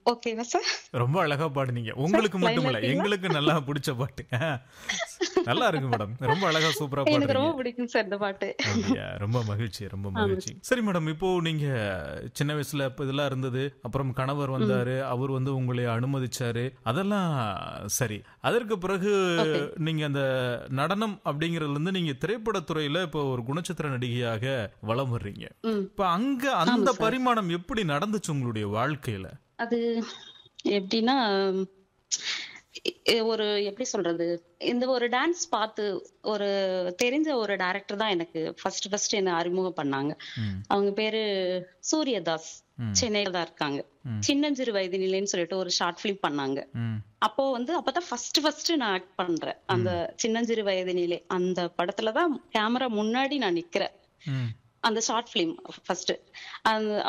ஓகேவா சார் ரொம்ப அழகா பாடுனீங்க உங்களுக்கு line மட்டும் ல இல்ல இருக்கீங்களா? எங்களுக்கு நல்லா பிடிச்ச பாட்டு நல்லா இருக்கு மேடம் ரொம்ப அழகா சூப்பரா எனக்கு பாடுறீங்க ரொம்ப பிடிக்கும் சார் இந்த பாட்டு அப்படியா ரொம்ப மகிழ்ச்சி ரொம்ப மகிழ்ச்சி சரி மேடம் இப்போ நீங்க சின்ன வயசுல இப்ப இதெல்லாம் இருந்தது அப்புறம் கணவர் வந்தாரு அவர் வந்து உங்களை அனுமதிச்சாரு அதெல்லாம் சரி அதற்கு பிறகு நீங்க அந்த நடனம் அப்படிங்கறதுல இருந்து நீங்க திரைப்படத்துறையில இப்போ ஒரு குணச்சித்திர நடிகையாக வலம் வர்றீங்க ம். இப்ப அங்க அந்த பரிமாணம் எப்படி நடந்துச்சு உங்களுடைய வாழ்க்கையில அது எப்படின்னா எ- ஒரு எப்படி சொல்றது இந்த ஒரு டான்ஸ் பார்த்து ஒரு தெரிஞ்ச ஒரு டைரக்டர் தான் எனக்கு ஃபர்ஸ்ட் ஃபர்ஸ்ட் என்ன அறிமுகம் பண்ணாங்க ம். அவங்க பேரு சூரியதாஸ் சென்னையில தான் இருக்காங்க சின்னஞ்சிறு வயது நிலைன்னு சொல்லிட்டு ஒரு ஷார்ட் ஃபிலிம் பண்ணாங்க ம் அப்போ வந்து அப்பதான் ஃபர்ஸ்ட் ஃபர்ஸ்ட் நான் ஆக்ட் பண்றேன் அந்த சின்னஞ்சிறு வயது நிலை அந்த படத்துல தான் கேமரா முன்னாடி நான் நிக்கிறேன் ம் அந்த ஷார்ட் ஃபிலிம் ஃபர்ஸ்ட் அந்த